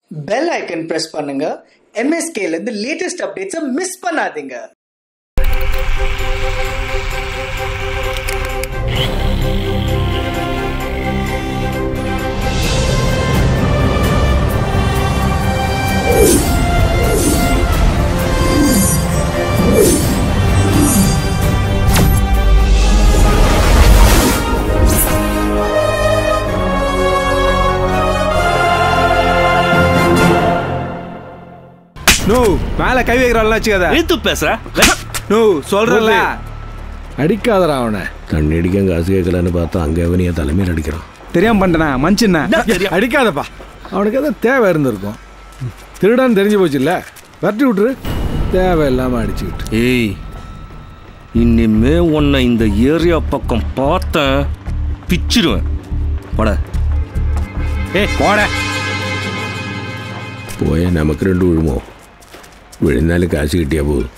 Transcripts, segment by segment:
Bell icon press பண்ணுங்க MSK ல இருந்து லேட்டஸ்ட் அப்டேட்ஸை மிஸ் பண்ணாதீங்க நோ மேல கை வைக்கிறாள் வச்சுக்காத எழுத்து பேசுற நோ சொல்றல அடிக்காதடா அவனை தண்ணி அடிக்க காசு கேட்கலன்னு பார்த்தா அங்கே அவனைய தலைமையில் அடிக்கிறான் தெரியாம பண்ணிட்டேனா மனுஷன் அடிக்காதப்பா அவனுக்கு எதாவது தேவை இருந்திருக்கும் திருடான்னு தெரிஞ்சு போச்சுல்ல வரட்டி விட்டுரு தேவையில்லாம அடிச்சுக்கிட்டு ஏய் இனிமே உன்னை இந்த ஏரியா பக்கம் பார்த்தேன் பிச்சிருவேன் போட ஏய் போட போய நமக்கு ரெண்டு விழுமோ விழுந்தாலும் காசு கிட்டியா போகுது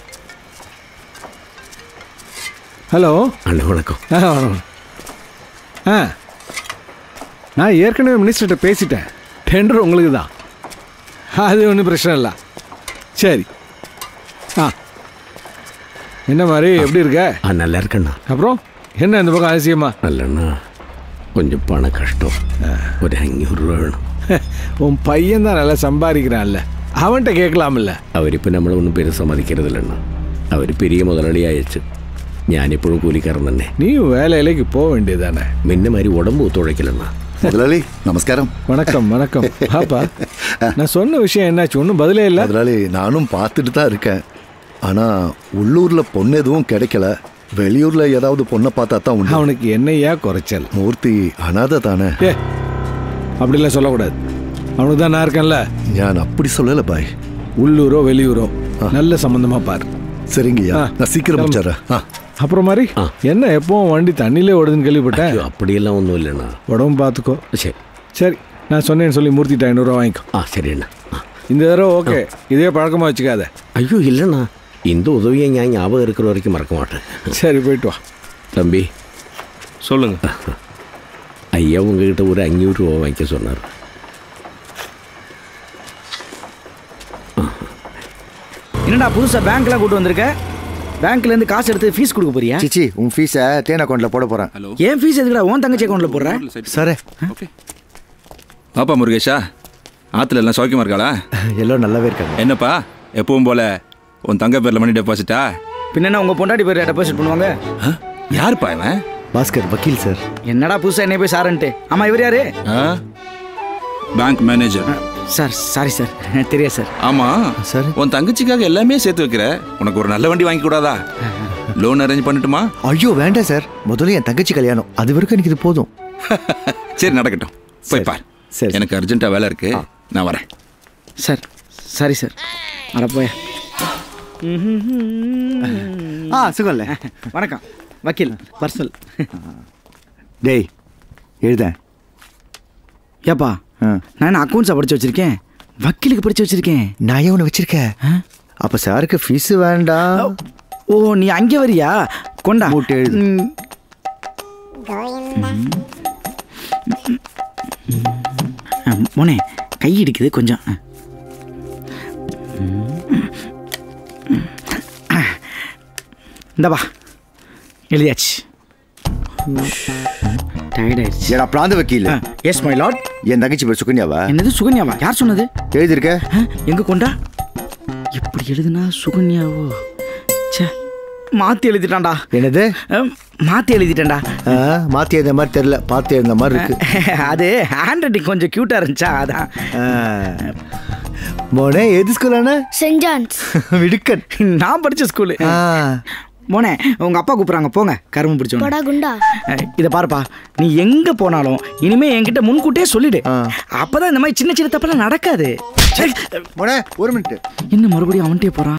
ஹலோ அண்ணா வணக்கம் ஆ வணக்கம். ஆ நான் ஏற்கனவே மினிஸ்டர்கிட்ட பேசிட்டேன் டெண்டர் உங்களுக்கு தான் அது ஒன்றும் பிரச்சனை இல்லை சரி ஆ என்ன மாதிரி எப்படி இருக்க ஆ நல்லா இருக்கண்ணா அப்புறம் என்ன இந்த பக்கம் அதிசயமா நல்லண்ணா கொஞ்சம் பண கஷ்டம் ஒரு அஞ்சூறு ரூபா வேணும் உன் பையன் தான் நல்லா சம்பாதிக்கிறான்ல அவன்கிட்ட கேட்கலாம்ல അവർ ഇപ്പം നമ്മളെ ഒന്നും പേര് സമ്മതിക്കരുതില്ലെണ്ണ അവർ പെരിയ മുതലാളി അയച്ചു ഞാനിപ്പോഴും കൂലിക്കാരൻ തന്നെ நீயும் வேலையிലേക്ക് போக வேண்டியதானே മിന്നെ മാതിരി ഉടമ്പ് ഒത്തുഴക്കില്ലെണ്ണ முதலாளி நமஸ்காரம் வணக்கம் வணக்கம் பாப்பா நான் சொன்ன விஷயம் என்னாச்சு ஒன்றும் பதிலே இல்லை முதலாளி நானும் பார்த்துட்டு தான் இருக்கேன் ஆனால் உள்ளூரில் பொண்ணு எதுவும் கிடைக்கல வெளியூரில் ஏதாவது பொண்ணை பார்த்தா தான் உண்டு அவனுக்கு என்னையா குறைச்சல் மூர்த்தி அனாதை தானே ஏ அப்படிலாம் சொல்லக்கூடாது அவனுக்கு தான் நான் இருக்கேன்ல ஞான் அப்படி சொல்லலை பாய் உள்ளூரோ வெளியூரோ நல்ல சம்பந்தமா பாரு சரிங்கய்யா ஆ, நான் சீக்கிரம் கிளம்பு. முடிச்சிடுறேன் ஆ அப்புறம் மாதிரி என்ன எப்பவும் வண்டி தண்ணியிலே ஓடுதுன்னு கேள்விப்பட்டேன் അയ്യോ അപ്പടിയെല്ലാം ഒന്നുമില്ലണ്ണ உடம்பு பார்த்துக்கோ ശരി சரி நான் சொன்னேன்னு சொல்லி மூர்த்திட்ட ஐநூறுரூவா வாங்கிக்கோ ആ ശരി അണ്ണ ആ. இந்த தடவை ஓகே இதே பழக்கமாக வச்சுக்காத ஐயோ இல்லைண்ணா இந்த உதவியை ஞான் ஞாபகம் இருக்கிற வரைக்கும் மறக்க மாட்டேன் சரி போயிட்டு வா தம்பி சொல்லுங்க ஐயா உங்ககிட்ட ஒரு அஞ்சூறு ரூபா வாங்கிக்க சொன்னார் என்னடா புதுசா பேங்க்லாம் கூட்டு வந்திருக்க பேங்க்ல இருந்து காசு எடுத்து ஃபீஸ் கொடுக்க போறியா சிச்சி உன் ஃபீஸை தேன் அக்கௌண்ட்ல போட போறேன் ஏன் ஃபீஸ் எதுக்குடா உன் தங்கச்சி அக்கௌண்ட்ல போடுற சரே பாப்பா முருகேஷா ஆத்துல எல்லாம் சௌக்கியமா இருக்காளா எல்லோரும் நல்லாவே இருக்காங்க என்னப்பா எப்பவும் போல உன் தங்க பேர்ல மணி டெபாசிட்டா பின்ன என்ன உங்க பொண்டாட்டி பேர் டெபாசிட் பண்ணுவாங்க யாருப்பா இவன் பாஸ்கர் வக்கீல் சார் என்னடா புதுசா என்ன போய் சாரன்ட்டு ஆமா இவர் யாரு bank manager sir sorry sir தெரியாது சார் ஆமா சரி. உன் தங்கச்சிக்காக எல்லாமே சேர்த்து வைக்கிற உனக்கு ஒரு நல்ல வண்டி வாங்கி கூடாதா லோன் அரேஞ்ச் பண்ணட்டுமா ஐயோ வேண்டாம் சார் முதல்ல என் தங்கச்சி கல்யாணம் அது வரைக்கும் எனக்கு இது போதும் சரி நடக்கட்டும் போய் பார் சரி. எனக்கு அர்ஜென்ட்டா வேலை இருக்கு நான் வரேன் சார் சாரி சார் அட போய ஆ சுகம்ல வணக்கம் வக்கீல் பர்சனல் டேய் எழுதேன் ஏப்பா ஆ. நான் அக்கௌண்ட்ஸா படிச்சு வச்சிருக்கேன் வக்கீலுக்கு படிச்சு வச்சிருக்கேன் நான் ஏன் உன்னை வச்சிருக்கேன் அப்ப சாருக்கு ஃபீஸ் வேண்டாம் ஓ நீ அங்கே வரியா கொண்டா மூட்டை எழுது. ம். ஆ, மோனே கை இடிக்குது கொஞ்சம் ஆ. ஆ. இந்தப்பா எழுதியாச்சு டயர்ட் ஆயிடுச்சு ஏடா பிராந்த வக்கீல் எஸ் மை லாட் என் தங்கச்சி பேர் சுகன்யாவா என்னது சுகன்யாவா யார் சொன்னது எழுதியிருக்க ஆ, எங்க கொண்டா இப்படி எழுதுனா சுகன்யாவோ ச்சே மாத்தி எழுதிட்டான்டா என்னது ஆ, மாத்தி எழுதிட்டேன்டா ஆ, மாத்தி எழுந்த மாதிரி தெரியல பார்த்து எழுந்த மாதிரி இருக்கு அது ஹேண்ட் ரைட்டிங் கொஞ்சம் கியூட்டா இருந்துச்சா அதான் ஆ. மோனே எது ஸ்கூலான சென்ட் ஜான்ஸ் விடுக்கன் நான் படிச்ச ஸ்கூலு ஆ. மோனே உங்க அப்பா கூப்பிடுறாங்க போங்க கரும்பு பிடிச்சோம் போடா குண்டா இதை பாருப்பா நீ எங்க போனாலும் இனிமே என்கிட்ட முன்கூட்டியே சொல்லிடு ஆ. அப்பதான் இந்த மாதிரி சின்ன சின்ன தப்பெல்லாம் நடக்காது மோனே ஒரு மினிட் என்ன மறுபடியும் அவன்கிட்டயே போறான்